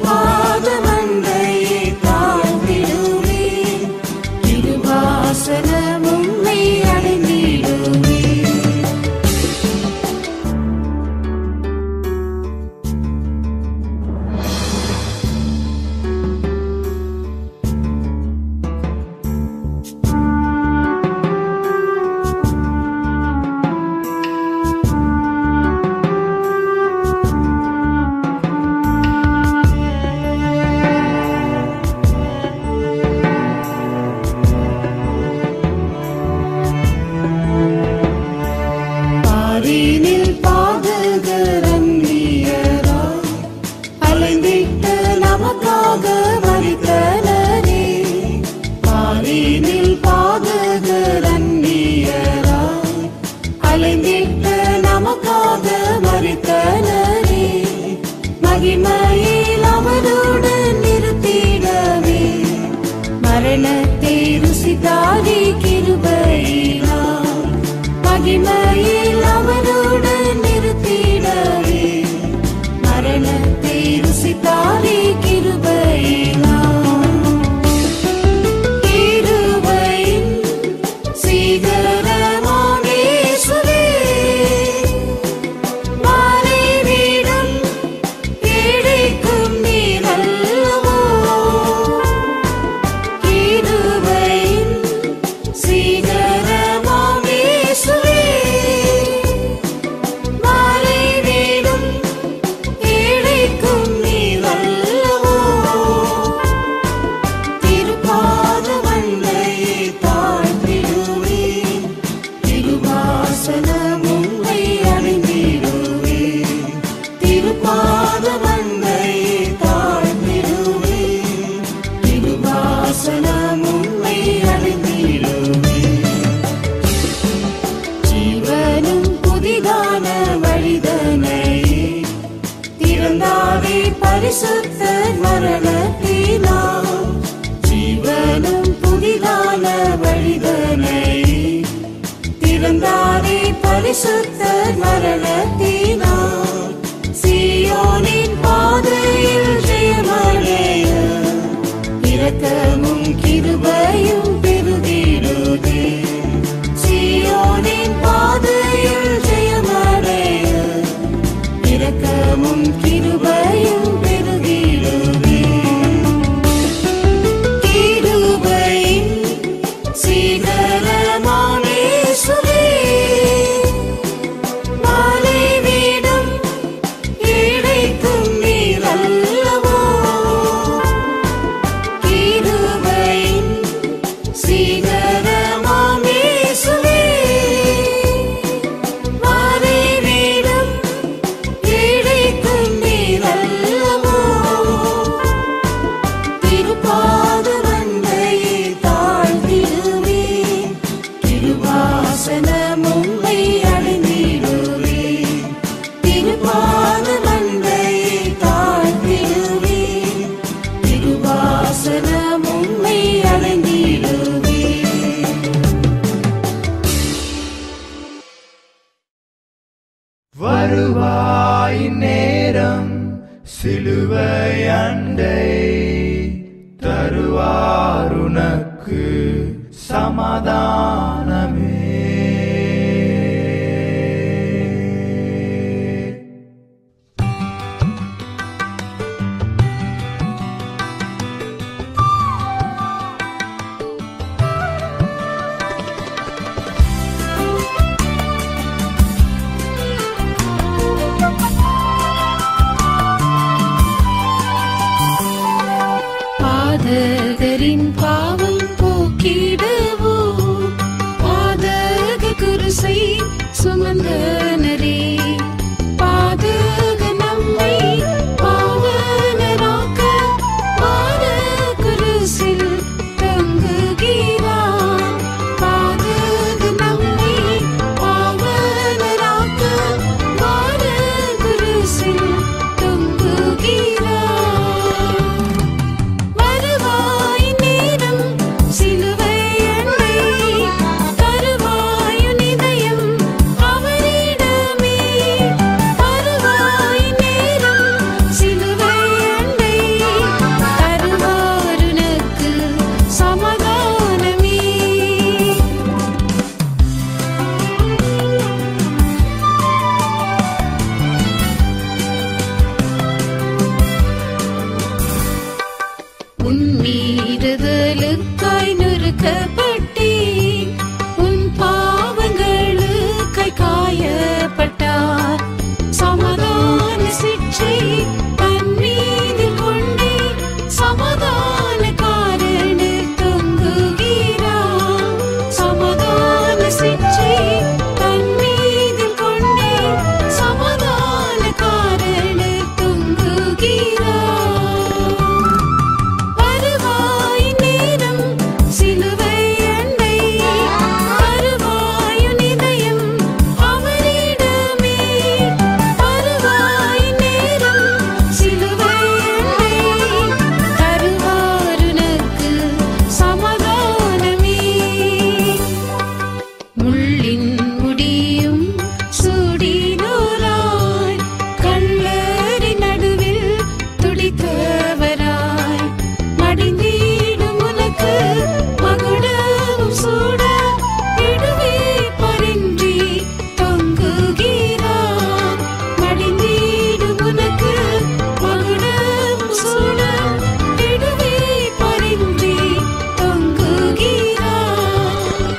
திருப்பாதமண்டையை தாழ்ந்திடுவேன் திருவாசனம் உம்மை அடைந்திடுவேன் பாரினில் பாதகரன் நீயரா அலைந்திட்ட நமக்காக மறித்தனரே பாரினில் பாதகரன் நீயரா அலைந்திட்ட நமக்காக மறித்தனரே மகிமையில் அவருடன் நிறுத்திடவே மரணத்தை ருசித்தாரே கிருபையினால் மகிமையில் அவருடன் நிறுத்திடவே மரணத்தை ருசித்தாரே கிருபையினால் கிருபையின் சீகரமான இயேசுவே, மறைவிடம் கிடைக்கும் நீரல்லவோ கிருபையின் சீகரமாம் இயேசுவே, மறைவிடம் கிடைக்கும் நீரல்லவோ. திருப்பாதவண்டையை தாழ்த்திடுவேன், திருவாசனம் உம்மை அடைந்திடுவேன். திருப்பாதவண்டையை தாழ்த்திடுவேன், திருவாசனம் உம்மை அடைந்திடுவேன். ஜீவனும் புதிதான வழிதனையே திறந்தாவே பரிசுத்த மரணத்தினால் ஜீவனும் புதிதான வழிதனையே திறந்தாவே பரிசுத்த மரணத்தினால் சீயோனின் பாதையில் ஜெயமடைய இரக்கமும் கிருபையும் பெருகிடுதே சீயோனின் பாதையில் ஜெயமடைய இரக்கமும் கிருபையும் பெருகிடுதே கிருபையின் சீகரமான இயேசுவே, மறைவிடம் கிடைக்கும் நீரல்லவோ. கிருபையின் சீகரமான இயேசுவே, மறைவிடம் கிடைக்கும் நீரல்லவோ. திருப்பாதவண்டையை தாழ்த்திடுவேன், திருவாசனம் உம்மை அடைந்திடுவேன். திருப்பாதவண்டையை தாழ்த்திடுவேன், திருவாசனம் உம்மை அடைந்திடுவேன். வருவாய் நேரம் சிலுவை அண்டை தருவாருனக்கு சமாதானமே பாதகரின் பாவம் போக்கிடவோம் பாதக குருசை சுமந்தனரே பாதக நம்மை பாவனராக்க பாத குருசில் தங்குகிறார் பாதக நம்மை பாவனராக்க பாத குருசில் தங்குகிறார் வருவாய் நேர உன் மீறுதலுக்காய் நொறுக்கப்பட்டேன் உன் பாவங்களுக்காய் காயப்பட்டார் சமாதான சிற்றை தன் மீது கொண்டே சமாதான காரண தொங்குகிறார் சமாதான சிற்றை தன் மீது கொண்டே சமாதான காரண தொங்குகிறார் வருவாய் நேரம் சிலுவை அண்டை வருவாய் இதயம் அவரிடமே வருவாய் நேரம் சிலுவை அண்டை தருவாருனக்கு சமாதானமே முள்ளின் முடியும் சூடினோராய் கல்லறி நடுவில் துடித்தவராய் மடிந்தீடும் உனக்கு மகுடமும் சூட இடுவே பரின்றி தொங்குகிறார் மடிந்தீடும் உனக்கு மகுடமும் சூட இடுவே பரின்றி தொங்குகிறார்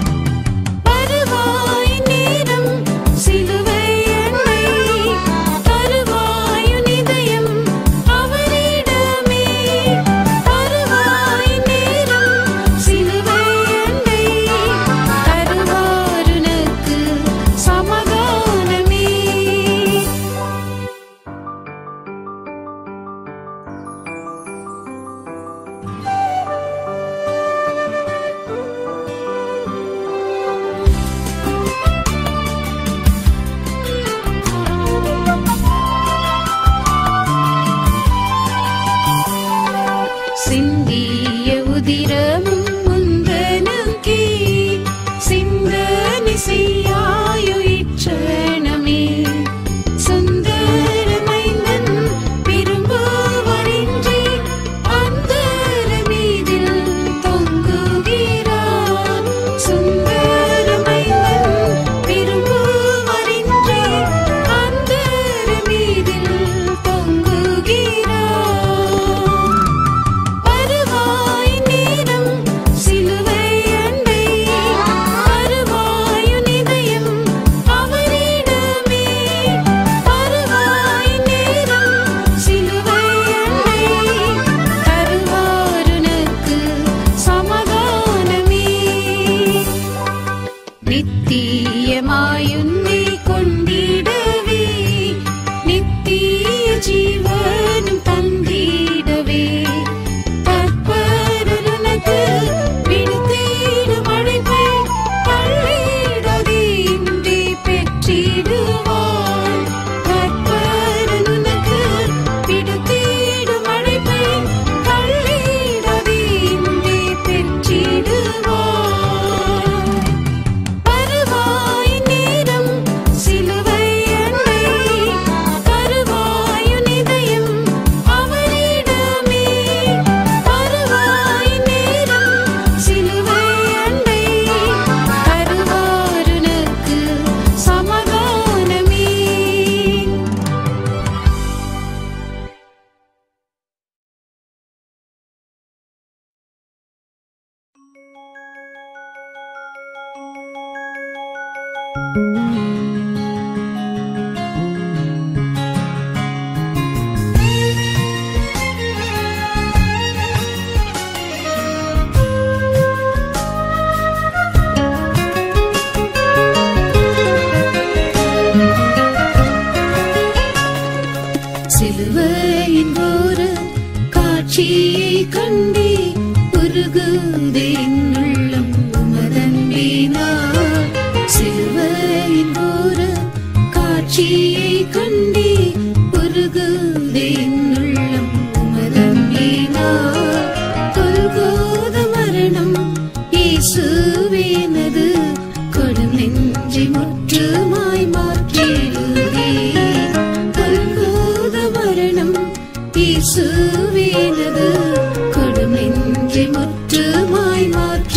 வருவாய் நேரம் சிலுவை அண்டை தருவாய் இதயம் அவரிடமே வருவாய் நேரம் சிலுவை அண்டை தருவாருனக்கு சமாதானமே சிந்திய உதிரமும் முந்தனுக்கே சிந்தனை செய்யாயுயிற்றனமே சுந்தரமைந்தன் விரும்புவரின்றி அந்தர மீதில் தொங்குகிறார் சுந்தரமைந்தன் விரும்புவரின்றி அந்தர மீதில் தொங்குகிறார் வருவாய் நேரம் சிலுவை அண்டை வருவாய் இதயம் அவரிடமே வருவாய் நேரம் சிலுவை அண்டை தருவாருனக்கு சமாதானமே நித்தியமாயுன்னை கொண்டிடவே நித்திய ஜீவனும் தந்திடவே தற்பரனுனக்கு விடுத்திடும் அழைப்பை தள்ளிடாதே இன்றி பெற்றிடுவாள் தற்பரனுனக்கு விடுத்திடும் அழைப்பை தள்ளிடாதே இன்றி பெற்றிடுவாள் வருவாய் நேரம் சிலுவை அண்டை தருவாய் இதயம் அவரிடமே வருவாய் நேரம் சிலுவை அண்டை தருவாருனக்கு சமாதானமே சிலுவையின் ஒரு காட்சியை கண்டே உருகுதே என் உள்ளம் உமதன்பினால் சிலுவையின் ஒரு காட்சியை கண்டே உருகுதே என் உள்ளம் உமதன்பினால் கொல்கோத மரணம் இயேசுவேனது கொடும் நெஞ்சை முற்றுமாய் மாற்றிடுதே கொல்கோத மரணம் இயேசுவேனது கொடும் நெஞ்சை முற்றுமாய் மாற்றி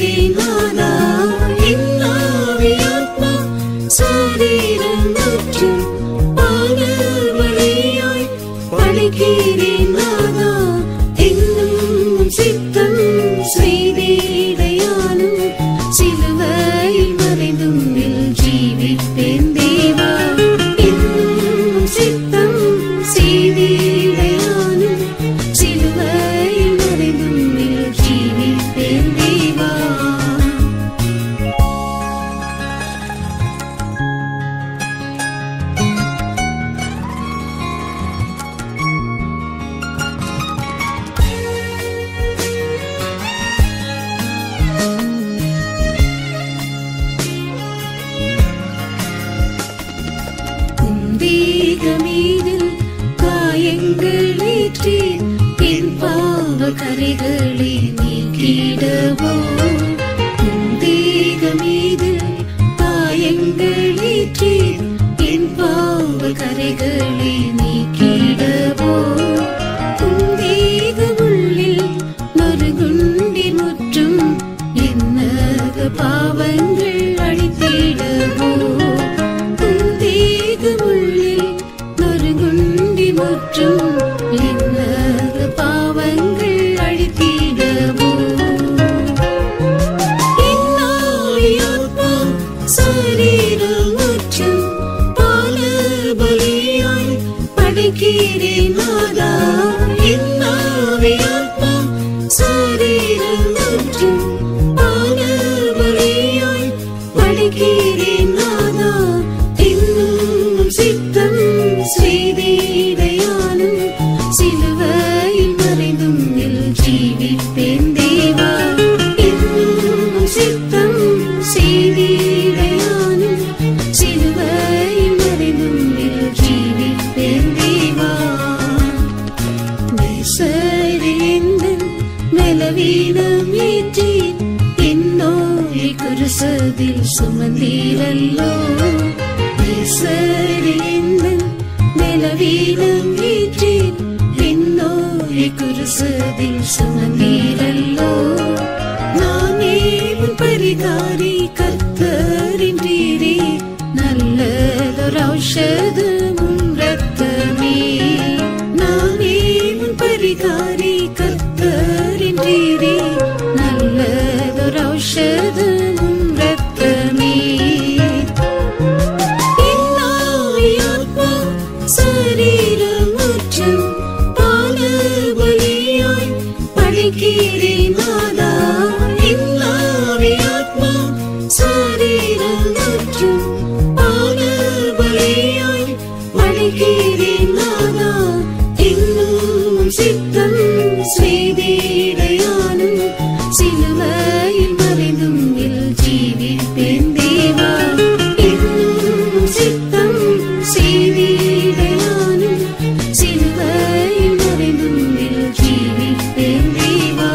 படைக்கிறேன் நாதா என் ஆவி ஆத்மா சரீரம் மற்றும் பால வழியாய் படைக்கிறேன் நாதா என்னும் சித்தம் செய்தேடையானும் சிலுவையில் மறைந்தும் நில் ஜீவிப்பேன் தேவா என்னும் சித்தம் செய்தேடையானும் சிலுவையில் மறைந்தும் நில் ஜீவிப்பேன் தேவா குந்தீகமீதில் காயங்கள் ஏற்றி என் பாவ கரைகளை நீக்கிடவோ குந்தீகமீதில் காயங்கள் ஏற்றி என் பாவ கரைகளை நீக்கிடவோ குந்தீகமுள்ளில் மறுகுண்டி முற்றும் என்னக பாவங்கள் அழித்திடவோ குந்தீகமுள்ளில் மறுகுண்டி முற்றும் என்னக பாவங்கள் அழித்திடவோ இன்னாவியாத்மா சரீரம் மற்றும் பால பலியாய் படைக்கிறேன் நாதா இன்னாவியாத்மா சரீரம் மற்றும் பால பலியாய் படைக்கிறேன் நாதா இன்னும் சித்தம் செய்தேடையானும் சிலுவையில் மறைந்தும் நில் ஜீவிப்பேன் தேவா இன்னும் சித்தம் செய்தேடையானும் சிலுவையில் மறைந்தும் நில் ஜீவிப்பேன் தேவா நேசரியந்தன் மெலவீனம் ஏற்றி என்னோய் குருசதில் சுமந்தீரல்லோ நேசரியந்தன் மெலவீனம் ஏற்றி என்னோய் குருசதில் சுமந்தீரல்லோ நானே உன் பரிகாரி கர்த்தரின்றீரே நல்லதொரு ஔஷதமும் ரத்தமே நானே உன் பரிகாரி கர்த்தரின்றீரே நல்லதொரு ஔஷதமும் ரத்தமே இன்னாவியாத்மா சரீரம் மற்றும் பால பலியாய் படைக்கிறேன் நாதா இன்னாவியாத்மா சரீரம் மற்றும் பால பலியாய் படைக்கிறேன் நாதா இன்னும் சித்தம் செய்தேடையானும் சிலுவையில் மறைந்தும் நில் ஜீவிப்பேன் தேவா இன்னும் சித்தம் செய்தேடையானும் சிலுவையில் மறைந்தும் நில் ஜீவிப்பேன் தேவா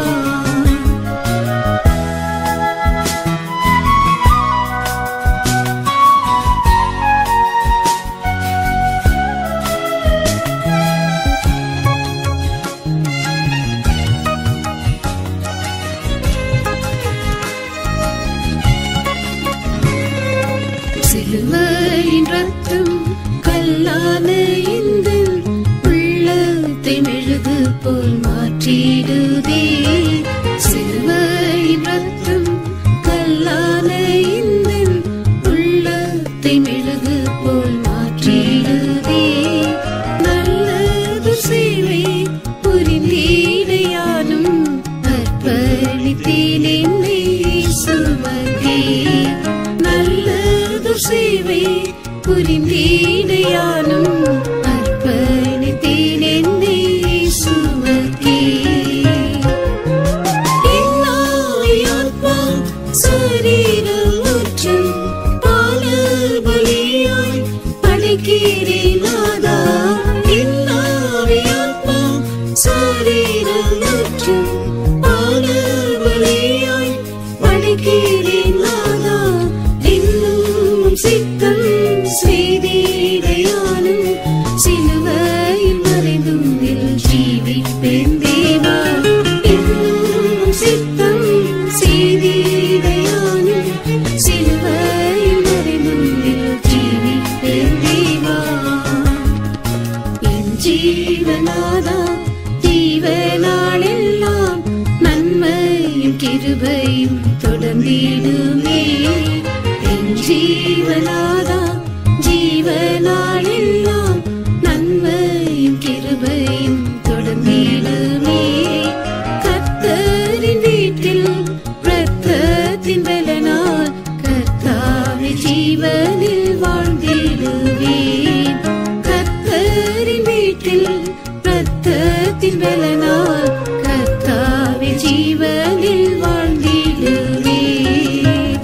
சிலுவையின் ரத்தம் கல்லான இந்த உள்ளத்தை மெழுகு போல் மாற்றிடுதே சிலுவையின் ரத்தம் கல்லான இந்த உள்ளத்தை மெழுகு போல் மாற்றிடுதே நல்லது சேவை புரிந்தீடையானும் அர்ப்பணித்தேன் என்னை சுமதே நல்லது சேவை புரிந்தீடையானும் அர்ப்பணித்தேன் என்னை சுமதே இன்னாவியாத்மா சரீரம் மற்றும் பால பலியாய் படைக்கிறேன் நாதா இன்னாவியாத்மா சரீரம் மற்றும் பால பலியாய் படைக்கிறேன் நாதா இன்னும் சித்தம் செய்தேடையானும் சிலுவையில் மறைந்தும் நில் ஜீவிப்பேன் தேவா இன்னும் சித்தம் செய்தேடையானும் தொடர்ந்திடுமே என் ஜீவனாதா ஜீவனாளெல்லாம் நன்மையும் கிருபையும் தொடர்ந்திடுமே கர்த்தரின் வீட்டில் ரத்தத்தின் பலனால் கர்த்தாவி ஜீவனில் வாழ்ந்திடுவேன் கர்த்தரின் வீட்டில் ரத்தத்தின் பலனால் கர்த்தாவி ஜீவனில் வாழ்ந்திடுவேன்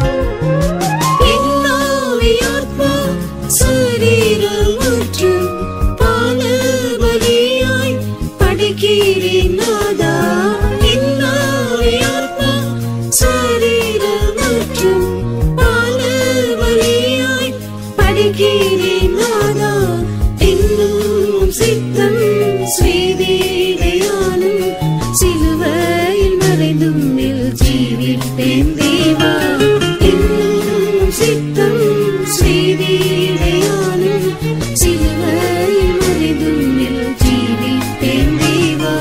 எல்லாவியாத்மா சரீரம் மற்றும் பால பலியாய் படைக்கிறேன் நாதா எல்லாவியாத்மா சரீரம் மற்றும் பால பலியாய் படைக்கிறேன் நாதா இன்னும் சித்தம் ஸ்ரீதேடையானும் சிலுவையில் மறைந்தும் நில் ஜீவிப்பேன் தேவா இன்னும் சித்தம் ஸ்ரீதேடையானும் சிலுவையில் மறைந்தும் நில் ஜீவிப்பேன் தேவா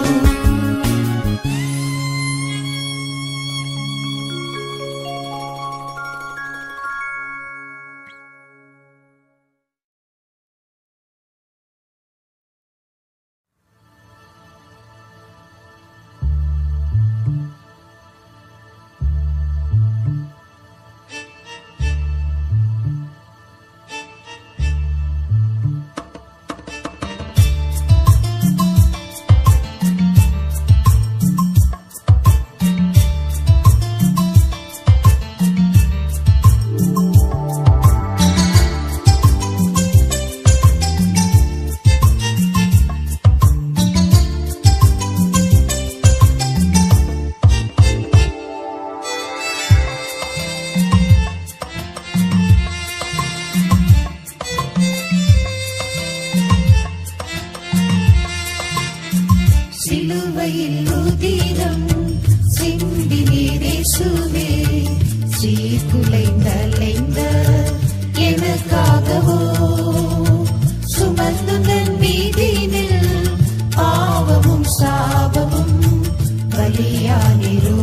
சிலுவையில் உதிரம் சிந்தி நீரேசுவே சீர்குலைந்தலைந்த எனக்காகவோ சுமந்து நன் மீதினில் பாவமும் சாபமும் பலியானிரோ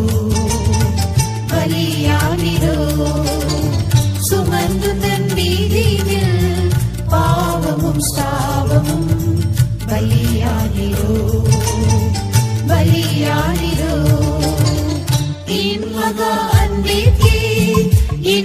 பலியானிரோ சுமந்து நன் மீதினில் பாவமும் சாபமும் பலியானிரோ பலியானிரோ என் மகா அன்பிற்கே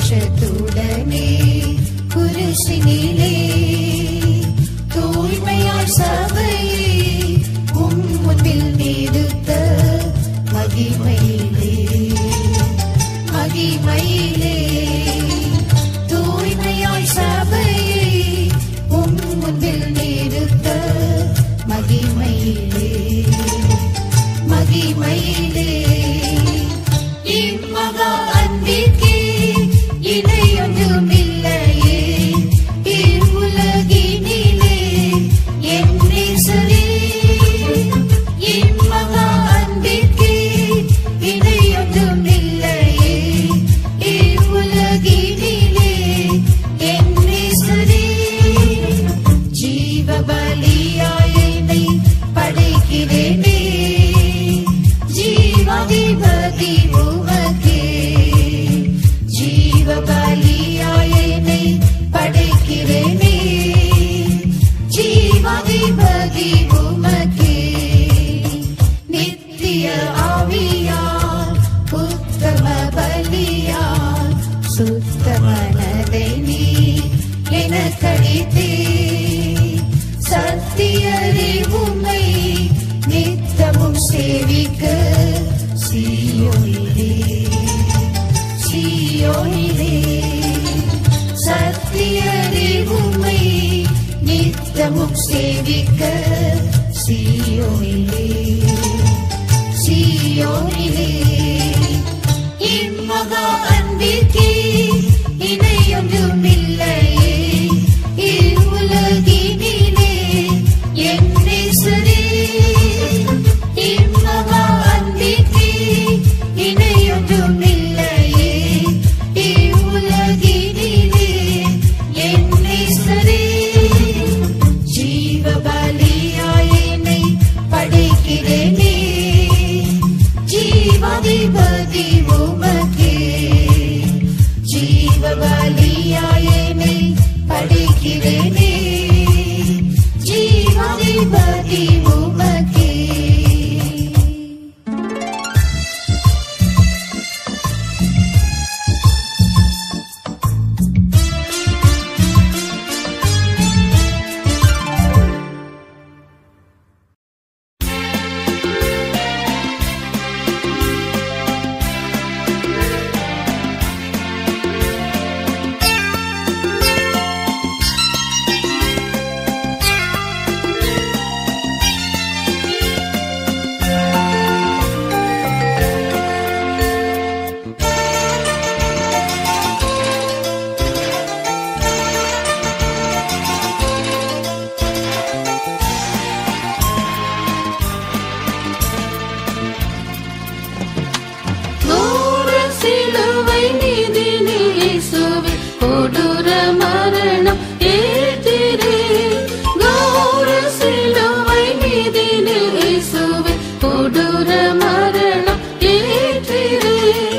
சந்தோஷத்துடனே குருசினிலே தூய்மையாய் சபையை உம் முன்பில் நிறுத்த மகிமையிலே மகிமையிலே தூய்மையாய் சபையை உம் முன்பில் நிறுத்த மகிமையிலே மகிமையிலே இம்மகா அன்பிற்கே இணையொன்றுமில்லையே இவ்வுலகினிலே என் நேசரே இம்மகா அன்பிற்கே இணையொன்றுமில்லையே இவ்வுலகினிலே என் நேசரே ஜீவ பலியாய் என்னை படைக்கிறேனே ஜீவாதிபதி உமக்கே ஜீவ பலியாய் என்னை படைக்கிறேனே ஜீவாதிபதி உமக்கே நித்திய ஆவியால் உத்தம பலியால் சுத்த மனதை நீ எனக்களித்தே சத்தியரே உம்மை நித்தமும் சேவிக்க சீயோனிலே சீயோனிலே சத்தியரே உம்மை நித்தமும் சேவிக்க சீயோனிலே சீயோனிலே இம்மகா அன்பிற்கே இணையொன்றுமில்லையே இவ்வுலகினிலே என் நேசரே இம்மகா அன்பிற்கே இணையொன்றுமில்லையே இவ்வுலகினிலே என் நேசரே ஜீவ பலியாய் என்னை படைக்கிறேனே ஜீவாதிபதி உமக்கே ஜீவ பலியாய் என்னை படைக்கிறேனே ஜீவாதிபதி உமக்கே நூறு சிலுவை மீதினில் இயேசுவே கொடூர மரணம் ஏற்றிரே. நூறு சிலுவை மீதினில் இயேசுவே கொடூர மரணம் ஏற்றிரே.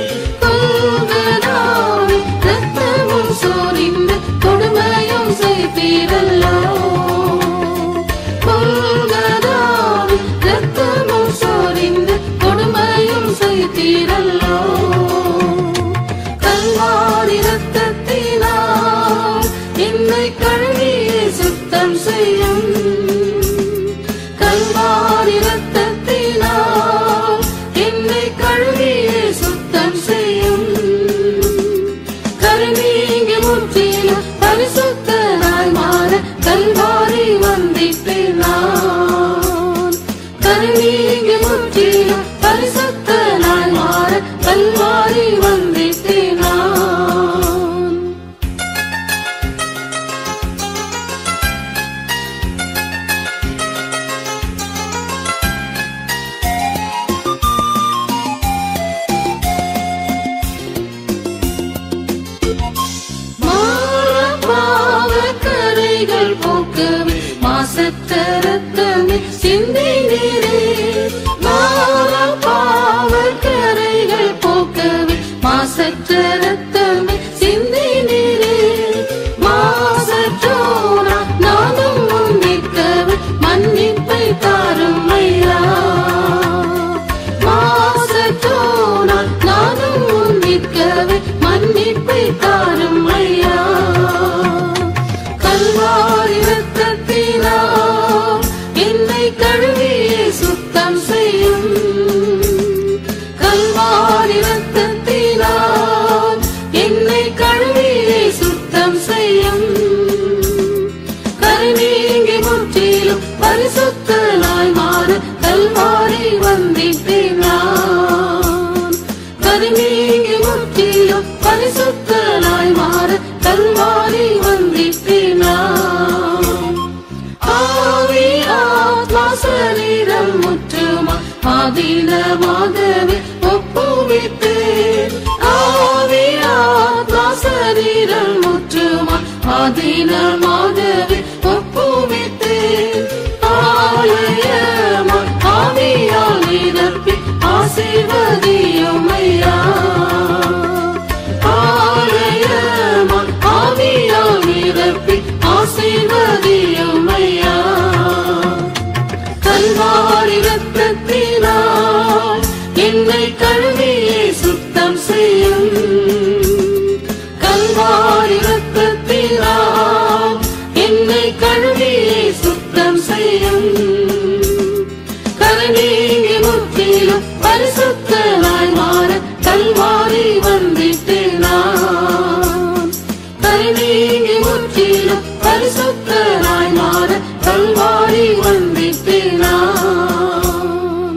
கொல்கதாவில் இரத்தமும் சொரிந்து கொடுமையும் செய்தீரல்லோ. கொல்கதாவில் இரத்தமும் சொரிந்து கொடுமையும் செய்தீரல்லோ. கல்வாரி இரத்தத்தினால் என்னை கழுவியே சுத்தம் செய்யும் கல்வாரி இரத்தத்தினால் என்னை கழுவியே சுத்தம் செய்யும் கருநீங்கி முற்றிலும் பரிசுத்தனாய் மாற கல்வாரி வந்திட்டேன் நான் கருநீங்கி முற்றிலும் பரிசுத்தனாய் மாற கல்வாரி வந்திட்டேன் நான் மாறப்பாவக்கரைகள் போக்கவே மாசத்த ரத்தமே சிந்தினீரே மாறப்பாவக்கரைகள் போக்கவே மாசத்த ரத்தமே சிந்தினீரே மாசற்றோனா நானும் முன் நிற்கவே மன்னிப்பை தாரும் ஐயா மாசற்றோனா நானும் முன் நிற்கவே மன்னிப்பை தாரும் செய்திடமாகவே ஒப்புவித்து ஆவியாத்மா சரீரம் முற்றுமா ஆதீனமாகவே ஒப்புவித்து ஆலயமா ஆவியால் நிரப்பி ஆசீர்வதியும் ஐயா ஆலயமா ஆவியால் நிரப்பி ஆசீர்வதியும் ஐயா கல்வாரி ரத்தத்தினால் என்னை கழுவியே சுத்தம் செய்யும் கல்வாரி ரத்தத்தினால் என்னை கழுவியே சுத்தம் செய்யும் கருணீங்கி முற்றிலும் பரிசுத்தனாய் மாற கல்வாரி வந்திட்டேன் நான் கருணீங்கி முற்றிலும் பரிசுத்தனாய் மாற கல்வாரி வந்திட்டேன் நான்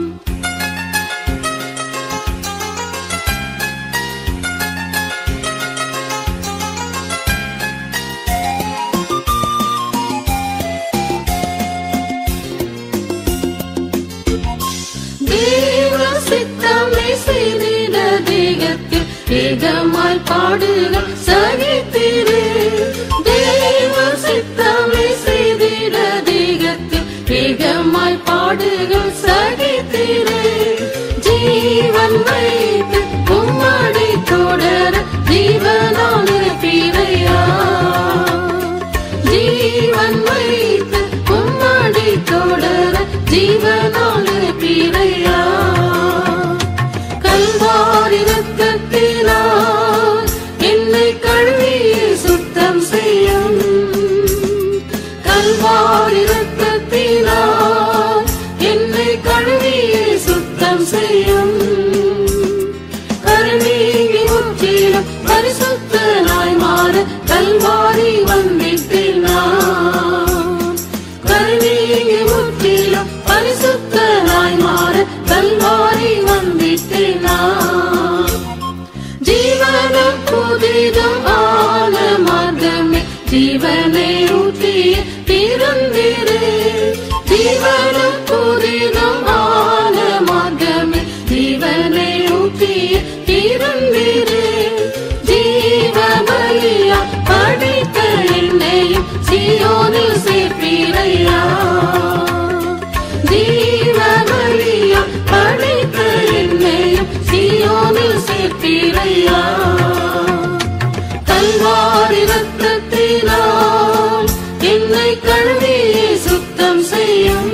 தேவ சித்தமே செய்திட தேகத்தில் ஏகமாய் பாடுகள் சகித்திரு தேவ சித்தமே செய்திட தேகத்தில் ஏகமாய் பாடுகள் சகித்திரு ஜீவன் வைத்து உம்மடி தொடர ஜீவனான பிறையா ஜீவன் வைத்து உம்மடி தொடர ஜீவனான பிறையா கல்வாரி ரத்தத்தினால் என்னை கழுவி சுத்தம் செய்யும் கல்வாரி ரத்தத்தினால் என்னை கழுவி சுத்தம் செய்யும் கருணீங்கி முற்றிலும் பரிசுத்தனாய் மாற கல்வாரி வந்திட்டேன் நான் கருணீங்கி முற்றிலும் பரிசுத்தனாய் மாற கல்வாரி வந்திட்டேன் நான் ஜீவன புதிதும் ஆன மார்க்கமே ஜீவனை ஊற்றிய பிறந்திரு ஜீவன புதிதும் ஆன மார்க்கமே ஜீவனை ஊற்றிய பிறந்திரு ஜீவ பலியா படித்த என்னையும் சியோனில் சேர்ப்பீரையா ஜீவ பலியா படித்த என்னையும் சியோனில் சேர்ப்பீரையா கல்வாரி ரத்தத்தினால் என்னை கழுவி சுத்தம் செய்யும்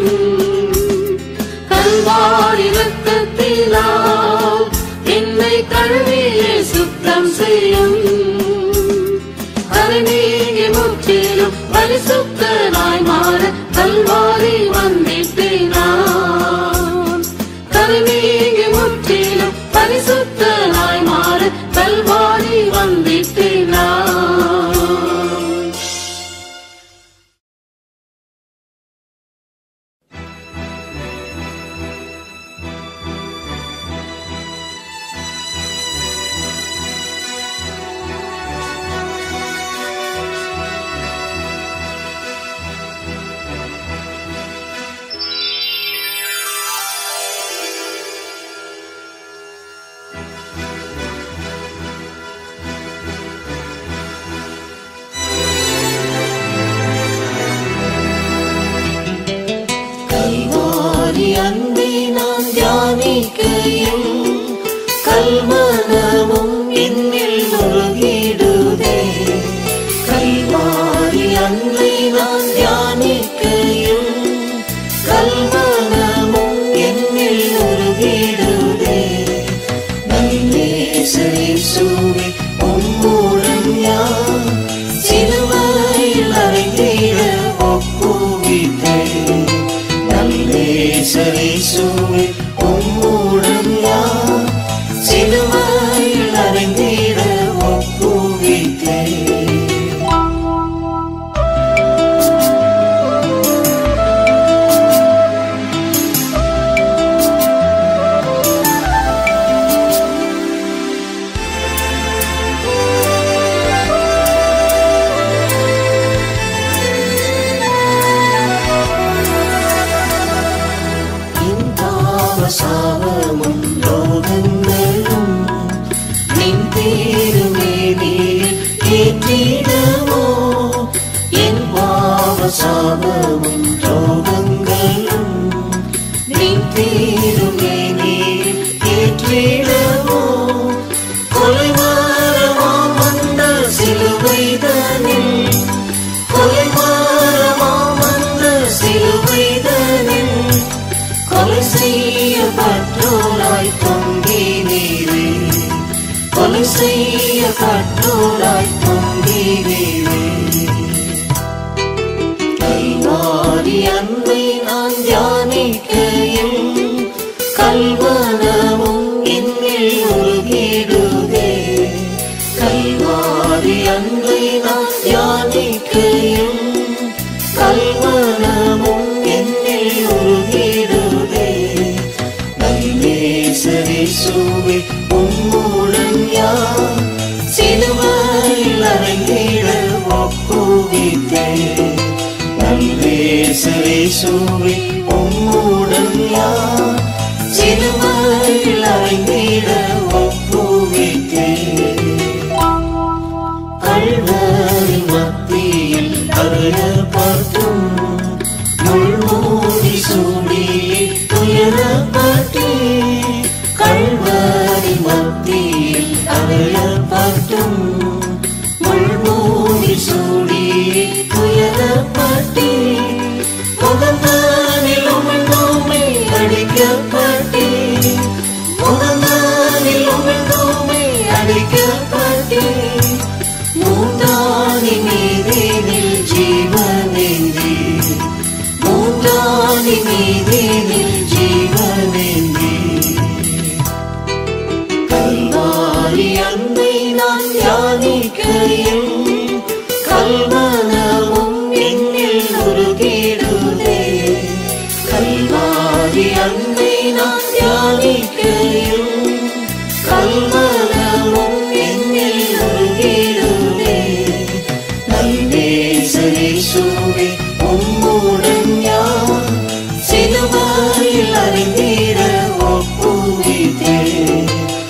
கல்வாரி ரத்தத்தினால் என்னை கழுவி சுத்தம் செய்யும் கருணீங்கி முற்றிலும் பரிசுத்தனாய் மாற கல்வாரி வந்திட்டேன் நான் கருணீங்கி முற்றிலும் பரிசுத்தனாய் மாற கல்வாரி வந்திட்டேன் நான் கல்வாரி அன்பை நான் தியானிக்கையில் கல்மனமும் என்னில் முழுகிடுதே கல்வாரி அன்பை நான் தியானிக்கையில் கல்மனமும் என்னில் முழுகிடுதே நல்லேசேசுவே உம்மூலம் யார் சிலுவையில் அறைந்திட ஒப்புவித்தேன் நல்லேசரேசுவே திருமேனியில் ஏற்றிடவோ என் பாவ சாபமும் ரோகங்களும் நின் திருமேனியில் ஏற்றிடவோ கொலைவாரமாம் அந்த சிலுவைதனில் கொலைவாரமாம் அந்த சிலுவைதனில் கொலை செய்யப்பட்டோராய் தொங்கினீரே கொலை செய்யப்பட்டோராய் தொங்கினீரே கல்வாரி அன்பை நான் தியானிக்கையில் கல்வனமும் என்னில் உருகிடுதே கல்வாரி அன்பை நான் தியானிக்கையில் கல்வனமும் என்னில் உருகிடுதே நல்லேசரேசுவே உம்முடன் யார் சிலுவையில் அறைந்திட ஒப்புவித்தேன் நல்லேசரேசுவே உம்முடன் யார் சிலுவையில் அறைந்திட ஒப்புவித்தேன் கல்வரி மத்தியில் அறையப்பட்டும் முள்மூடி சூடியே துயரப்பட்டே கல்வரி மத்தியில் அறையப்பட்டும் முள்மூடி சூடியே துயரப்பட்டே முகந்தானில் உமிழ்ந்தோமே அடிக்கப்பட்டே முகந்தானில் உமிழ்ந்தோமே அடிக்கப்பட்டே மூன்றாணி மீதேனில் ஜீவனேந்தி மூன்றாணி மீதேனில் ஜீவனேந்தி கல்வாரி அன்பை நான் தியானிக்கையில் கல்வனமும் என்னில் உருகிடுதே கல்வாரி அன்பை நான் தியானிக்கையில் கல்வனமும் என்னில் உருகிடுதே நல்லேசரேசுவே உம்முடன் யார் சிலுவையில் அறிந்திட ஒப்புவித்தேன்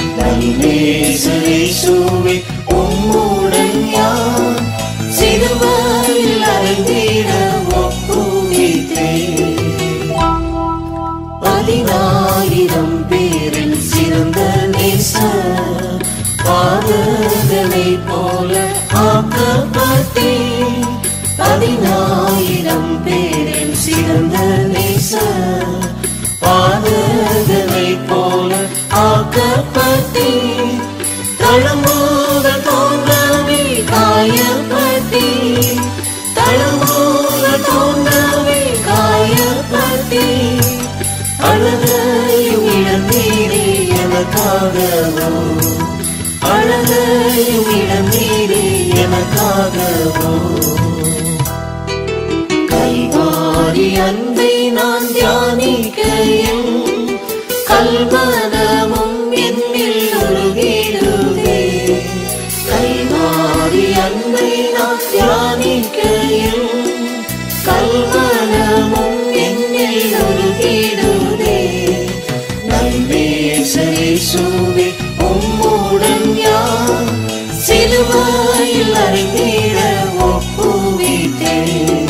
நல்லேசரேசுவே உம்முடன் யார் சிலுவையில் அறிந்திட ஒப்புவித்தேன் பதினாயிரம் பேரில் சிறந்த நேசர் பாதகனை போல ஆக்கப்பட்டேன் பதினாயிரம் பேரில் சிறந்த நேசர் பாதகனை போல ஆக்கப்பட்டேன் தழும்புக தோன்றவே காயப்பட்டேன் தழும்புக தோன்றவே காயப்பட்டேன் அழகையும் இழந்தீரே எனக்காகவோ அழகையும் இழந்தீரே எனக்காகவோ கல்வாரி அன்பை நான் தியானிக்கையில் கல்வனமும் என்னில் உருகிடுதே கல்வாரி அன்பை நான் தியானிக்கையில் கல்வனமும் என்னில் உருகிடுதே நல்லேசரேசுவே உம்முடன் யார் சிலுவையில் அறிந்திட ஒப்புவித்தேன்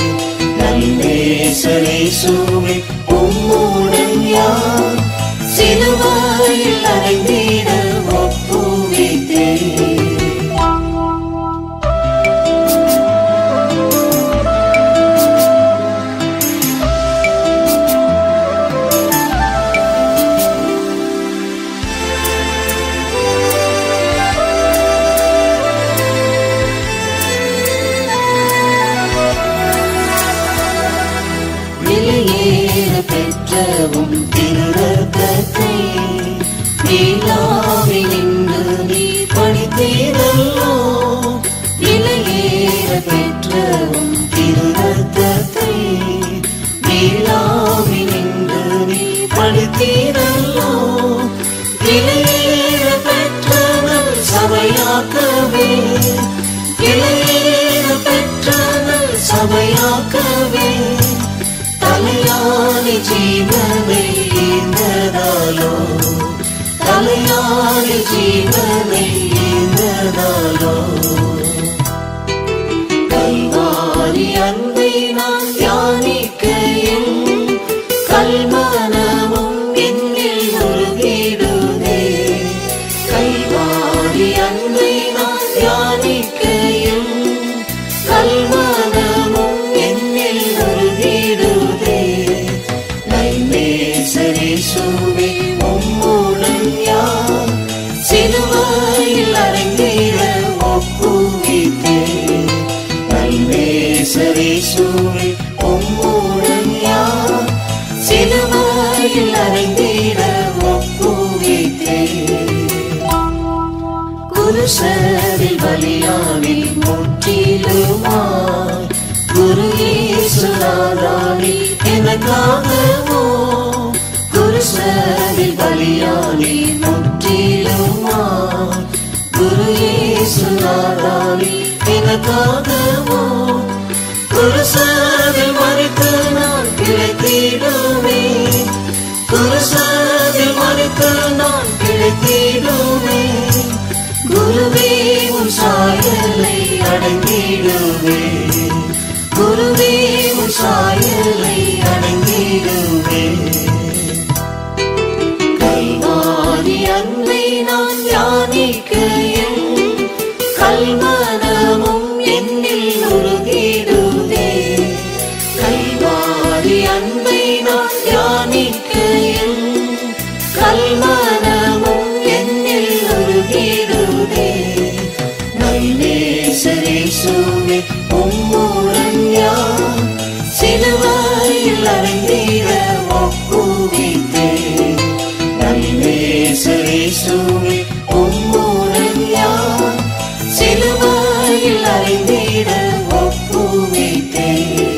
நல்லேசரேசுவே உம்முடன் யார் சிலுவையில் அறிந்திட ஒப்புவித்தேன் வெளியேற பெற்றவும் திருரத்தத்தை நீலாவி நின்று நீ படித்தீரல்லோ வெளியேற பெற்றவும் திருரத்தத்தை நீலாவி நின்று நீ படித்தீரல்லோ வெளியேற பெற்றவள் சபையாக்கவே வெளியேற பெற்றவள் சபையாக்கவே தலையாணி ஜீவனை ஈந்ததாலோ தலையாணி ஜீவனை ஈந்த குருசரில் பலியானி முற்றிலுமாய் குரு ஈசுராணி எனக்காகவோ குருசரில் பலியானி முற்றிலுமாய் குரு ஈசுராணி எனக்காகவோ குருசரில் மறித்து நான் பிழைத்திடுமே குருசரில் மறித்து நான் பிழைத்திடுமே குருவே உன் சாயலை அடங்கிடுவே குருவே உன் சாயலை அடங்கிடுவே கல்வாரி அன்பை நான் தியானிக்கையில் கல்மனமும் என்னில் உருகிடுதே கல்வாரி அன்பை நான் தியானிக்கையில் கல்மனமும் என்னில் உருகிடுதே நல்லேசரேசுவே உம்முடன் யான் சிலுவையில் அடைந்திட ஒப்புவித்தேன் நல்லேசரேசுவே உம்முடன் யான் சிலுவையில் அடைந்திட ஒப்புவித்தேன்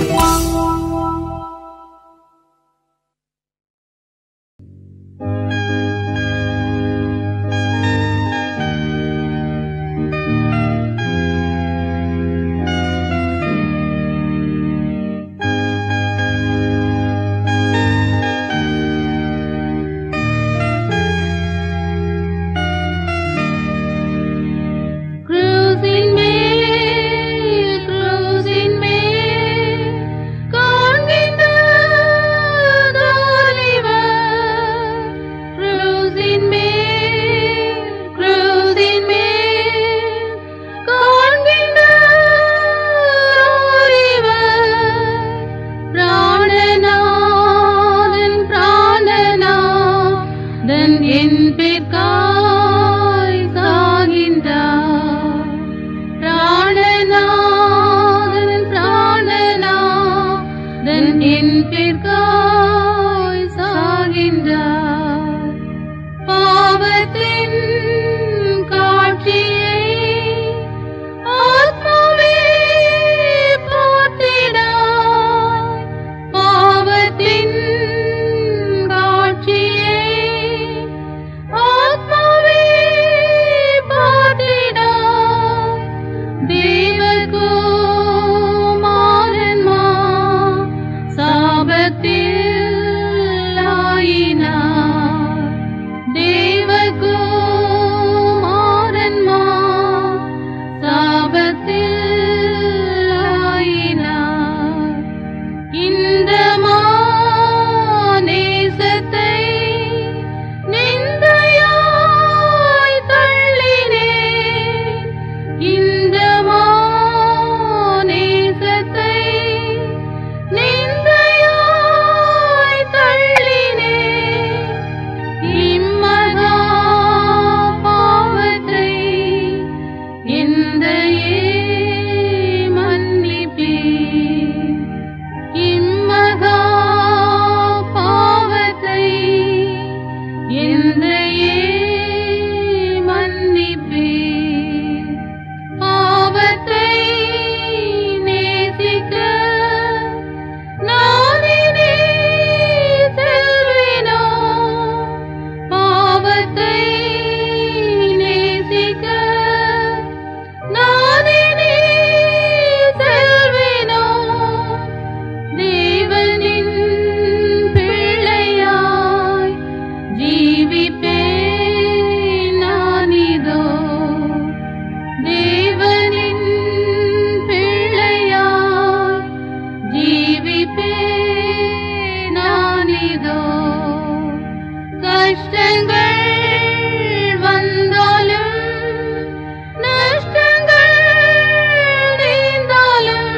Cruising மேல் cruising மேல் காண்கின்ற தாலிவர் cruising மேல் cruising மேல் காண்கின்ற தாலிவர் பிராணநாதன் பிராணநாதன் என் பேர்க்காய் சாகின்றார் பிராணநாதன் பிராணநாதன் என் பேர்க்காய் சாகின்றார் பாவத்தின் காட்சியை ஆத்மாவே போற்றிடார் பாவத்தின் காட்சியை ஆத்மாவே போற்றிடார் தேவகுமாரன்மா சாபத்தில் ஆயினார் தேவகுமாரன்மா சாபத்தில் ஆயினார் இந்த மாநேசத்தை நிந்தையாய் தள்ளினேன் இந்த மாநேசத்தை நிந்தையாய் தள்ளினேன் இம்மகா பாவத்தை எந்தையே மன்னிப்பீர் இம்மகா பாவத்தை எந்தையே மன்னிப்பீர் பாவத்தை நேசிக்க நானினே செல்வேனோ பாவத்தை நேசிக்க நானினே செல்வேனோ தேவனின் பிள்ளையாய் ஜீவிப்பேன் நானிதோ தேவனின் பிள்ளையாய் ஜீவிப்பேன் நானிதோ கஷ்டங்கள் வந்தாலும் நஷ்டங்கள் நீந்தாலும்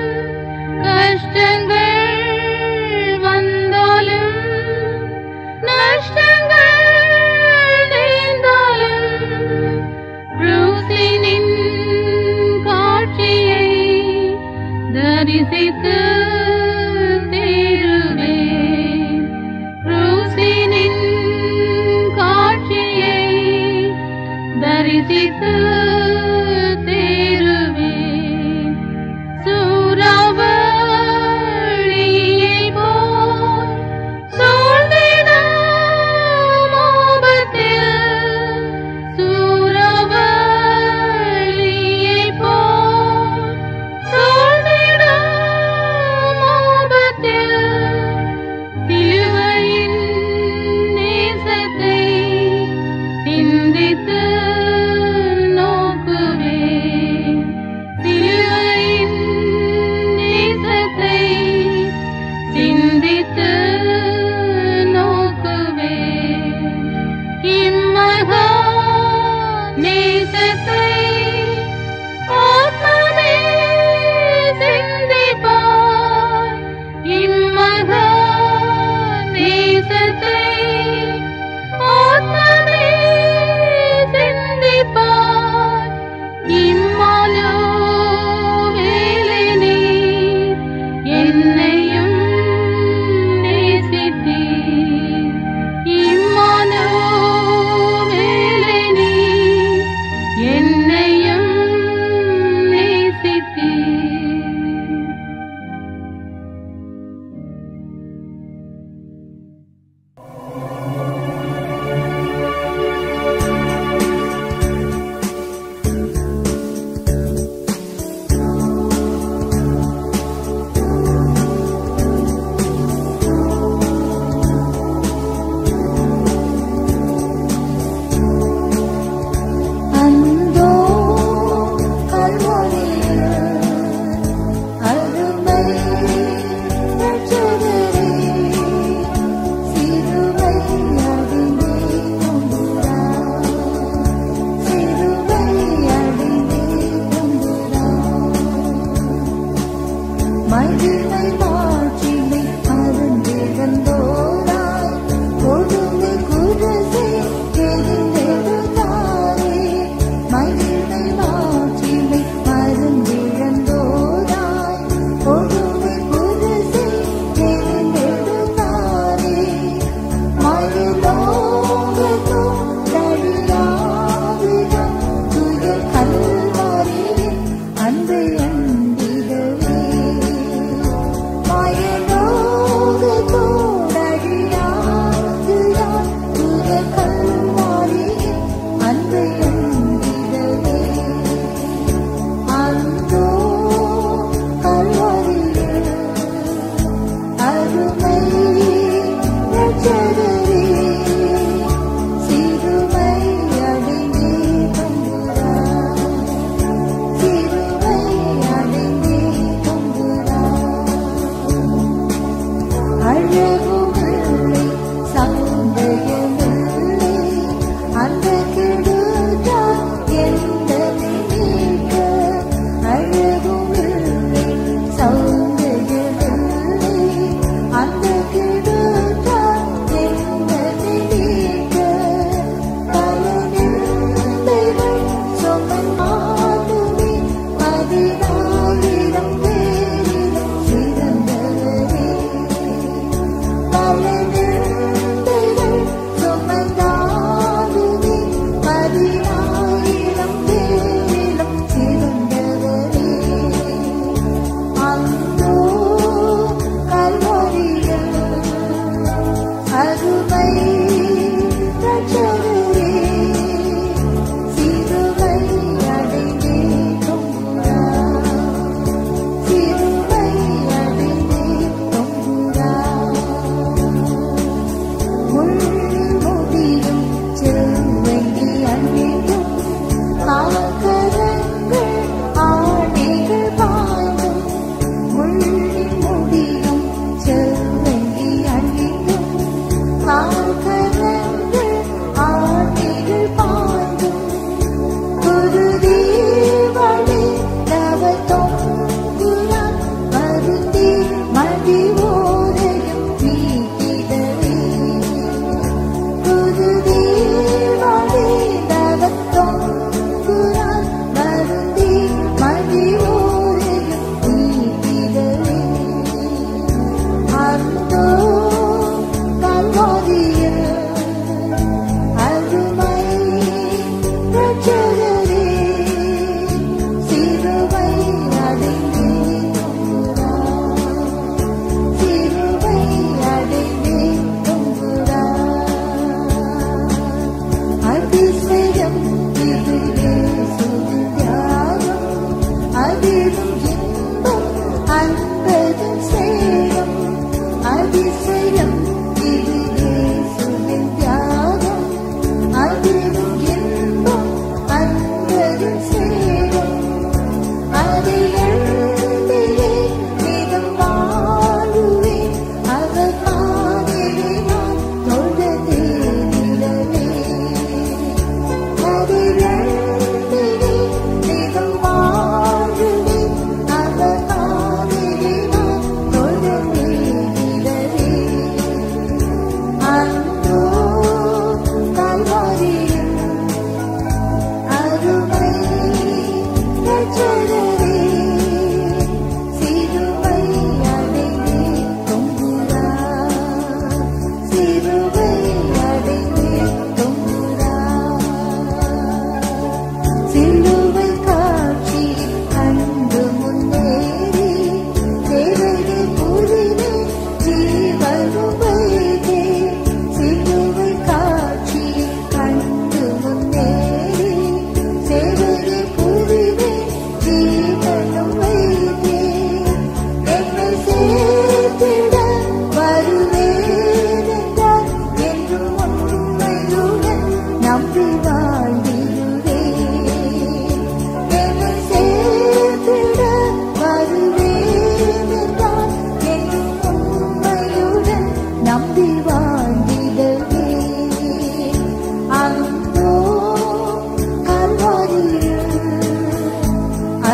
கஷ்டங்கள் வந்தாலும் நஷ்டங்கள் நீந்தாலும் ருசினின் காட்சியை தரிசித்து தீருவேன் ருசினின் காட்சியை தரிசித்து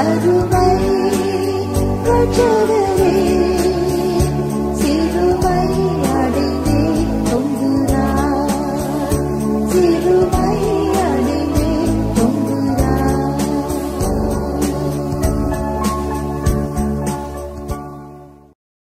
அருமை ரட்சகரே